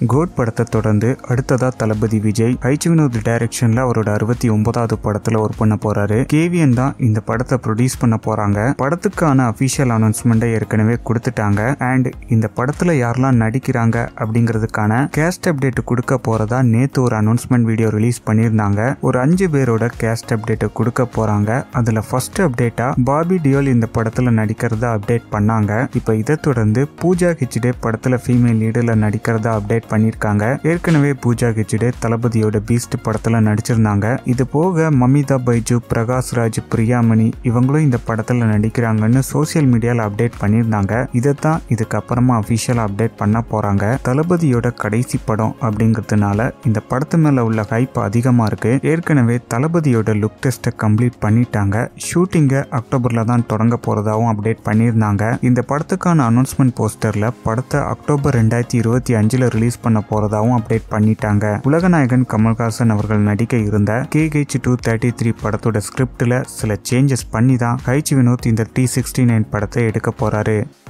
code படத்தை தொடர்ந்து அடுத்ததா தளபதி விஜய் ஹைச் வினோத் டைரக்ஷன்ல அவரோட அறுபத்தி ஒன்பதாவது படத்துல ஒர்க் பண்ண போறாரு கேவியன் தான் இந்த படத்தை ப்ரொடியூஸ் பண்ண போறாங்க படத்துக்கான அபிஷியல் அனௌன்ஸ்மெண்ட்டை ஏற்கனவே கொடுத்துட்டாங்க அண்ட் இந்த படத்துல யாரெல்லாம் நடிக்கிறாங்க அப்படிங்கிறதுக்கான கேஸ்ட் அப்டேட் கொடுக்க போறதா நேத்து ஒரு அனௌன்ஸ்மெண்ட் வீடியோ ரிலீஸ் பண்ணியிருந்தாங்க ஒரு அஞ்சு பேரோட கேஸ்ட் அப்டேட் கொடுக்க போறாங்க அதுல ஃபர்ஸ்ட் அப்டேட்டா பாபி டியோல் இந்த படத்துல நடிக்கிறதா அப்டேட் பண்ணாங்க இப்போ இதை தொடர்ந்து பூஜா கிச்சிடே படத்துல ஃபீமேல் லீடில் நடிக்கிறதா அப்டேட் பண்ணியிருக்காங்க ஏற்கனவே பூஜா கிச்சிடே தளபதியோட பீஸ்ட் படத்துல நடிச்சிருந்தாங்க இது போக மமிதா பைஜு பிரகாஷ் ராஜ் பிரியாமணி இவங்களும் இந்த படத்துல நடிக்கிறாங்கன்னு சோசியல் மீடியால அப்டேட் பண்ணியிருந்தாங்க இதைத்தான் இதுக்கப்புறமா அஃபிஷியலாக அப்டேட் பண்ண போறாங்க தளபதியோட கடைசி படம் அப்படிங்கிறதுனால இந்த படத்து மேல உள்ள ஹைப் அதிகமா இருக்கு ஏற்கனவே தளபதியோட லுக் டெஸ்ட்டை கம்ப்ளீட் பண்ணிட்டாங்க ஷூட்டிங்கை அக்டோபர்ல தான் தொடங்க போறதாவும் அப்டேட் பண்ணியிருந்தாங்க இந்த படத்துக்கான அனௌன்ஸ்மெண்ட் போஸ்டர்ல படத்தை அக்டோபர் ரெண்டாயிரத்தி இருபத்தி அஞ்சுல ரிலீஸ் பண்ண போறதாவும் அப்டேட் பண்ணிட்டாங்க உலகநாயகன் கமல்ஹாசன் அவர்கள் நடிக்க இருந்த K H two thirty three படத்தோட ஸ்கிரிப்ட்ல சில சேஞ்சஸ் பண்ணி தான் ஹைச் வினோத் இந்த டி சிக்ஸ்டி நைன் படத்தை எடுக்க போறாரு